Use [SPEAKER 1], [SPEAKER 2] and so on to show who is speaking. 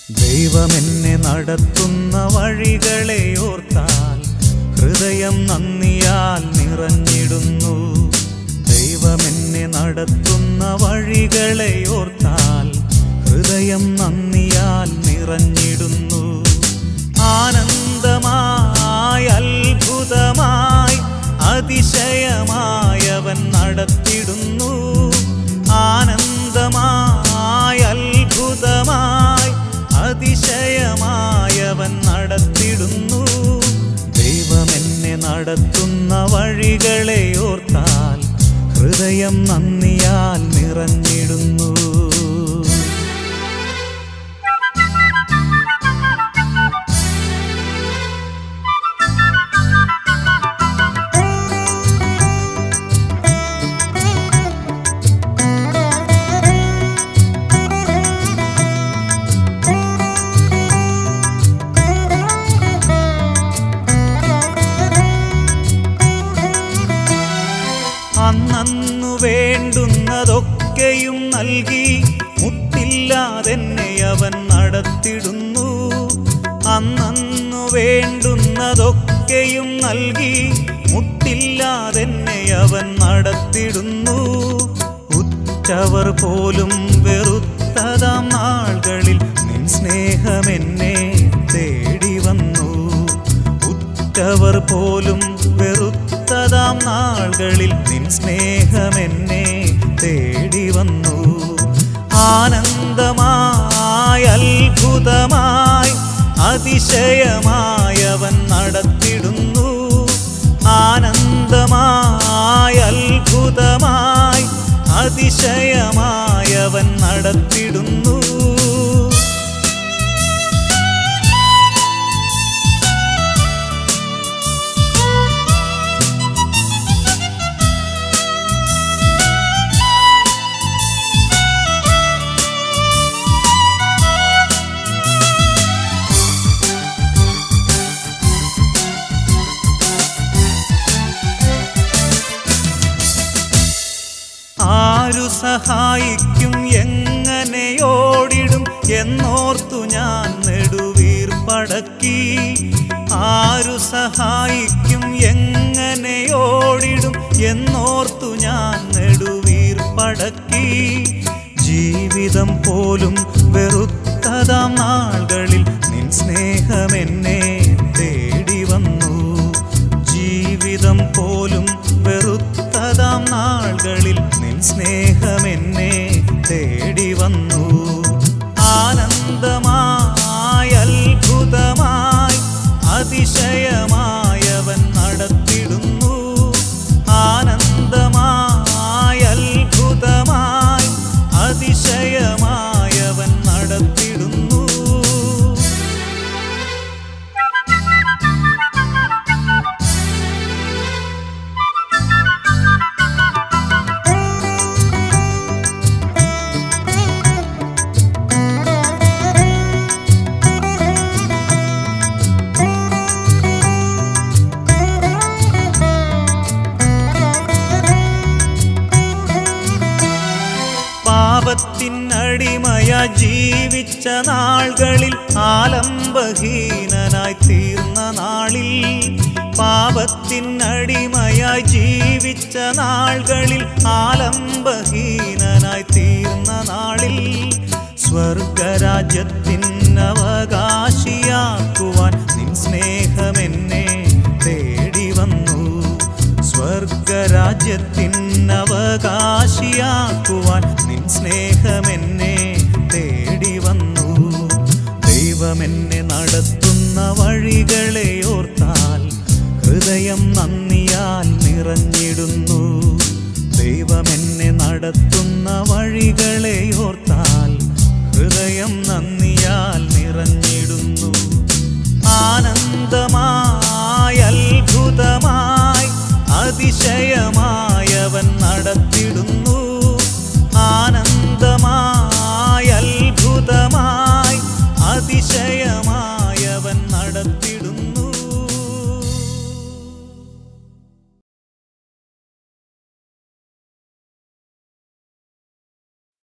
[SPEAKER 1] ദൈവമെന്നെ നടത്തുന്ന വഴികളെ ഓർത്താൽ ഹൃദയം നന്ദിയാൽ നിറഞ്ഞിടുന്നു ദൈവമെന്നെ നടത്തുന്ന വഴികളെ ഓർത്താൽ ഹൃദയം നന്ദിയാൽ നിറഞ്ഞിടുന്നു ആനന്ദമായി അത്ഭുതമായി അതിശയമായവൻ നടത്തിടുന്നു ആനന്ദമായി അത്ഭുതമായി അതിശയമായവൻ നടത്തിടുന്നു ദൈവമെന്നെ നടത്തുന്ന വഴികളെ ഓർത്താൽ ഹൃദയം നന്ദിയാൽ നിറഞ്ഞിടുന്നു അന്നു വേണ്ടുന്നതൊക്കെയും നൽകി മുട്ടില്ലാതെന്നെ അവൻ നടത്തിടുന്നു അന്നു വേണ്ടുന്നതൊക്കെയും നൽകി മുട്ടില്ലാതെന്നെ അവൻ നടത്തിടുന്നു ഉറ്റവർ പോലും വെറുത്തതാം നാളുകളിൽ നിൻ സ്നേഹമെന്നെ തേടി വന്നു ഉറ്റവർ പോലും വെറുത്തതാം നാളുകളിൽ നിൻ സ്നേഹമെന്നെ തേടി വന്നു ആനന്ദമായി അത്ഭുതമായി അതിശയമായവൻ നടത്തിടുന്നു ആനന്ദമായി അത്ഭുതമായി അതിശയമായവൻ നടത്തിടുന്നു ആരു സഹായിക്കും എങ്ങനെ ഓടിടും എന്നോർത്തു ഞാൻ നെടുവീർ പടക്കി ആരു സഹായിക്കും എങ്ങനെ ഓടിടും എന്നോർത്തു ഞാൻ നെടുവീർ പടക്കി ജീവിതം പോലും വെറുത്തതാം നാളുകളിൽ നിൻ സ്നേഹമെന്നെ തേടി വന്നു ജീവിതം പോലും വെറുത്തതാം നാളുകളിൽ നിൻ സ്നേഹമെന്നെ തേടി വന്നു ആനന്ദമായി അത്ഭുതമായി അതിശയമായവൻ നടത്തിടുന്നു ആനന്ദമായി അത്ഭുതമായി അതിശയമായവൻ നടത്തിടുന്നു പാപത്തിനടിമയ ജീവിച്ച നാളുകളിൽ ആലംബഹീനനായി തീർന്ന നാളിൽ പാപത്തിനടിമയ ജീവിച്ച നാളുകളിൽ ആലംബഹീനനായി തീർന്ന നാളിൽ സ്വർഗരാജ്യത്തിനവകാശിയാക്കുവാൻ നിൻ സ്നേഹമെന്നെ തേടി വന്നു സ്വർഗരാജ്യത്തിനവകാശിയാക്കുവാൻ നിൻ സ്നേഹമെന്നെ തേടി വന്നു ദൈവമെന്നെ നടത്തുന്ന വഴികളെ ഓർത്താൽ ഹൃദയം നന്ദിയാൽ നിറഞ്ഞിടുന്നു ദൈവമെന്നെ നടത്തുന്ന വഴികളെ ഓർത്താൽ ഹൃദയം നന്ദി